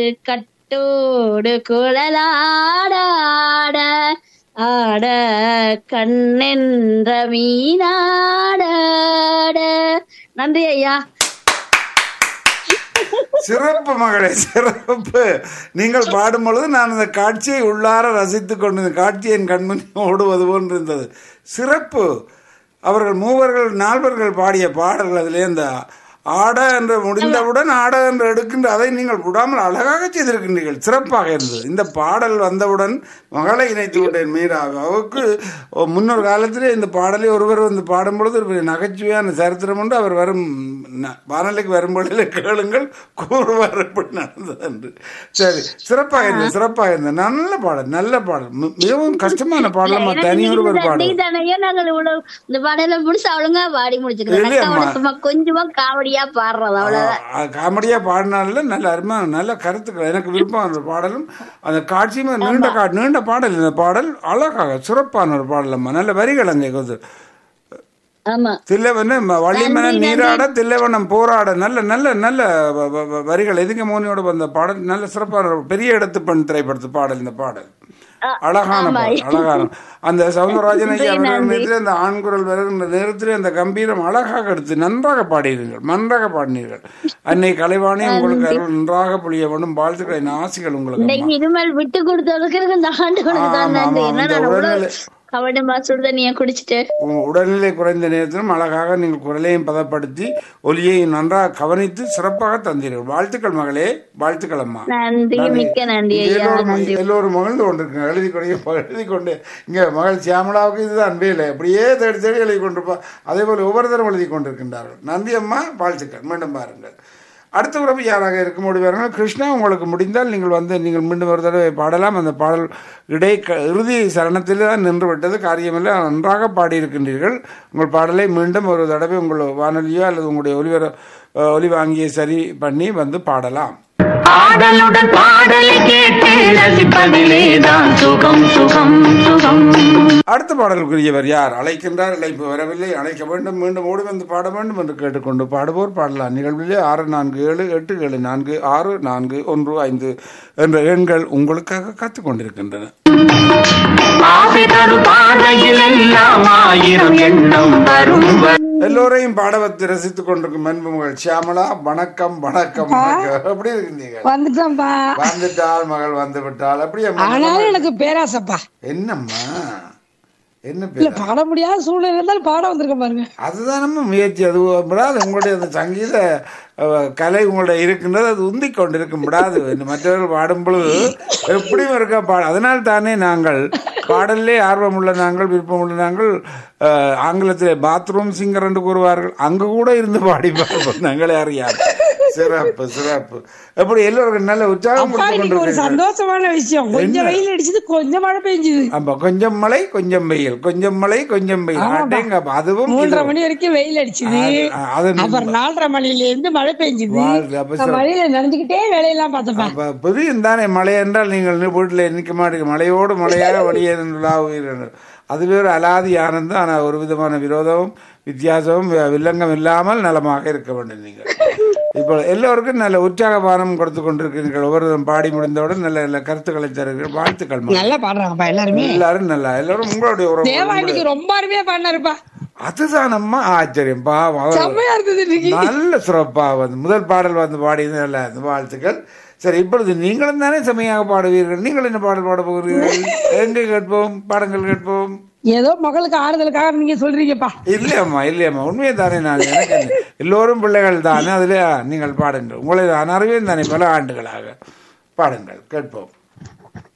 கட்டோடு குழலாட ஆட ஆட கண்ணென்ற மீனாட ஆட. நன்றி ஐயா சிறப்பு மகளே சிறப்பு நீங்கள் பாடும் பொழுது நான் அந்த காட்சியை உள்ளார ரசித்துக் கொண்டு இந்த காட்சி என் கண்முன் ஓடுவது போன்று இருந்தது சிறப்பு அவர்கள் மூவர்கள் நால்வர்கள் பாடிய பாடல்கள் அதிலே அந்த ஆட என்று முடிந்தவுடன் ஆட என்று எடுக்கின்ற அதை நீங்கள் விடாமல் அழகாக செய்திருக்கின்றீர்கள் சிறப்பாக இருந்தது இந்த பாடல் வந்தவுடன் மகளை இணைத்து விட்டேன் மீராக அவருக்கு முன்னொரு காலத்திலே இந்த பாடலை ஒருவர் வந்து பாடும் பொழுது ஒரு நகைச்சுவையான சரித்திரம் உண்டு அவர் வரும் ந- வானொலிக்கு வரும்பொழுது கேளுங்கள் கூறுவார் எப்படி நடந்தது என்று சரி சிறப்பாக இருந்தது சிறப்பாக இருந்தது நல்ல பாடல் நல்ல பாடல் மி- மிகவும் கஷ்டமான பாடலம்மா தனியொரு ஒரு பாடல் தானையோ நாங்கள் இவ்வளவு இந்த பாடல முடிச்சு ஒழுங்கா பாடி முடிச்சுக்கிறோம் இல்லையம்மா. நக்கவட சும்மா கொஞ்சமா காமெடியா பாடுறது அவ்வளவுதான் ஆ, காமெடியா பாடினால நல்ல அருமையான நல்ல கருத்துக்கள் எனக்கு விருப்பம் அந்த பாடலும் அந்த காட்சியுமே நீண்ட கா நீண்ட பாடல் இந்த பாடல் அழகாக சிறப்பான ஒரு பாடலம்மா நல்ல வரிகள் அங்கே கொஞ்சம் ஆமா தில்லவன வள்ளிமன நீராட தில்லவனம் போராட நல்ல நல்ல நல்ல வ- வ- வ- வரிகள் எதுங்க மோனியோட வந்த பாடல் நல்ல சிறப்பான ஒரு பெரிய இடத்து பெண் திரைப்படத்து பாடல் இந்த பாடல் அழகான பாடல் அழகான அந்த சவுந்தரராஜன் ஐயா அவர்கள் நேரத்தில் அந்த ஆண்குரல் வருகின்ற நேரத்தில் அந்த கம்பீரம் அழகாக எடுத்து நன்றாக பாடினீர்கள் நன்றாக பாடினீர்கள் அன்னை கலைவாணி உங்களுக்கு அருள் நன்றாக புளிய வேண்டும் வாழ்த்துக்களை ஆசிகள் உங்களுக்கு அம்மா. இன்னைக்கு இனிமேல் விட்டு கொடுத்ததுக்கு இந்த ஆண்டு கொடுத்து தான் ஆமா, நன்றி ஆமா, என்ன இந்த நான் உடல்நிலை- இவ்வளவு கவனமா சுடுதண்ணிய குடிச்சிட்டு உ- உடல்நிலை குறைந்த நேரத்திலும் அழகாக நீங்கள் குரலையும் பதப்படுத்தி ஒலியையும் நன்றாக கவனித்து சிறப்பாக தந்தீர்கள் வாழ்த்துக்கள் மகளே வாழ்த்துக்கள் அம்மா நன்றி மிக்க நன்றி ஐயா எல்லோரும் நன்றி எல்லோரும் மகிழ்ந்து கொண்டிருக்காங்க எழுதி கொண்டு எழுதி கொண்டு இங்க மகள் சியாமலாவுக்கு இதுதான் அன்பே அப்படியே தேடி தேடி எழுதி கொண்டிருப்பா அதே போல ஒவ்வொருத்தரும் எழுதி கொண்டிருக்கின்றார்கள் நன்றி அம்மா வாழ்த்துக்கள் மீண்டும் பாருங்கள் அடுத்த உறவு யாராக இருக்க முடிவார்கள் கிருஷ்ணா உங்களுக்கு முடிந்தால் நீங்கள் வந்து நீங்கள் மீண்டும் ஒரு தடவை பாடலாம் அந்த பாடல் இடை க- இறுதி சரணத்தில் தான் நின்று விட்டது காரியமில்லை நன்றாக பாடியிருக்கின்றீர்கள் உங்கள் பாடலை மீண்டும் ஒரு தடவை உங்கள் வானொலியோ அல்லது உங்களுடைய ஒலிவர அஹ், ஒலி வாங்கியை சரி பண்ணி வந்து பாடலாம் ஆடலுடன் பாடலை கேட்டு ரசிப்பதிலேதான் சுகம் சுகம் சுகம் அடுத்த பாடலுக்குரியவர் யார் அழைக்கின்றார் அழைப்பு வரவில்லை அழைக்க வேண்டும் மீண்டும் ஓடி வந்து பாட வேண்டும் என்று கேட்டுக்கொண்டு பாடுவோர் பாடலாம் நிகழ்விலே ஆறு நான்கு ஏழு எட்டு ஏழு நான்கு ஆறு நான்கு ஒன்று ஐந்து என்ற எண்கள் உங்களுக்காக காத்துக் கொண்டிருக்கின்றன ஆசை தரும் பாதையில் எல்லாம் ஆயிரம் எண்ணம் வரும் வரும். எல்லோரையும் பாட வைத்து ரசித்துக் கொண்டிருக்கும் அன்பு மகள் சியாமலா வணக்கம் வணக்கம் வணக்கம் எப்படி இருக்கீங்க வந்துட்டேன்பா வந்துட்டாள் மகள் வந்து விட்டாள் அப்படியே ஆனாலும் எனக்கு பேராசப்பா என்னம்மா என்ன இல்ல பேர் பாட முடியாத சூழ்நிலை இருந்தாலும் பாட வந்திருக்கேன் பாருங்க அதுதான் நம்ம முயற்சி அது விடாது உங்களுடைய அந்த சங்கீத அஹ், கலை உங்களுடைய இருக்கின்றது அது உந்திக் கொண்டிருக்கும் விடாது மற்றவர்கள் பாடும் பொழுது எப்படியும் இருக்க பா அதனால் தானே நாங்கள் பாடல்லே ஆர்வமுள்ள நாங்கள் விருப்பமுள்ள நாங்கள் அஹ், ஆங்கிலத்திலே பாத்ரூம் சிங்கர் என்று கூறுவார்கள் அங்கு கூட இருந்து பாடி பார்ப்போம் நாங்களே அறியாது சிறப்பு சிறப்பு எப்படி எல்லோருக்கும் நல்ல உற்சாகம் அப்பா கொடுத்து இன்னைக்கு ஒரு கொண்டிருக்கீர்கள் சந்தோஷமான விஷயம் கொஞ்சம் வெயில் அடிச்சது கொஞ்சம் மழை பெஞ்சுது ஆமா கொஞ்சம் மழை கொஞ்சம் வெயில் கொஞ்சம் மழை கொஞ்சம் வெயில் அடேங்கப்பா, அதுவும் மூன்றரை இதுவும். மணி வரைக்கும் வெயில் அடிச்சுது அது- அது நம்ம- அப்புறம் நாலரை மணில இருந்து மழை பெஞ்சுது வாழ்க, அப்ப நான் சிறப்பு. மழையில நனைஞ்சுக்கிட்டே வேலையெல்லாம் பார்த்தப்பா அப்ப புரியும் தானே மழை என்றால் நீங்கள் நி- வீட்டில் நிற்க மாட்டீங்க மழையோடு மழையாக வெளியே நின்றுலாவுகிறீர்கள் அதுவே ஒரு அலாதி ஆனந்தம் ஆனால் ஒரு விதமான விரோதமும் வித்தியாசமும் வி- வில்லங்கம் இல்லாமல் நலமாக இருக்க வேண்டும் நீங்கள் இப்போ எல்லோருக்கும் நல்ல உற்சாக பானம் கொடுத்து கொண்டிருக்கிறீர்கள் ஒவ்வொருவரும் பாடி முடிந்தவுடன் நல்ல நல்ல கருத்துக்களை தருகிறீர்கள் வாழ்த்துக்கள் மகளே. நல்லா பாடுறாங்கப்பா எல்லாருமே எல்லாரும் நல்லா எல்லாரும் உங்களுடைய உறவு தேவா இன்னைக்கு ரொம்ப அருமையா பாடினாருப்பா அதுதான் அம்மா ஆச்சரியம் பாவம் அவர் செம்மையா இருந்தது இன்னைக்கு நல்ல சிறப்பா வந்து முதல் பாடல் வந்து பாடியது நல்ல அந்த வாழ்த்துக்கள் சரி இப்பொழுது நீங்களும் தானே செம்மையாக பாடுவீர்கள் நீங்கள் என்ன பாடல் பாட போகிறீர்கள் எங்கே கேட்போம் பாடங்கள் கேட்போம் ஏதோ மகளுக்கு ஆறுதலுக்காக நீங்க சொல்றீங்கப்பா இல்லையம்மா இல்லையம்மா உண்மையை தானே நான் எனக்கு என்ன? எல்லோரும் பிள்ளைகள் தானே அதில் நீங்கள் பாடுங்கள் உங்களை நான் அறிவேன் தானே பல ஆண்டுகளாக பாடுங்கள் கேட்போம்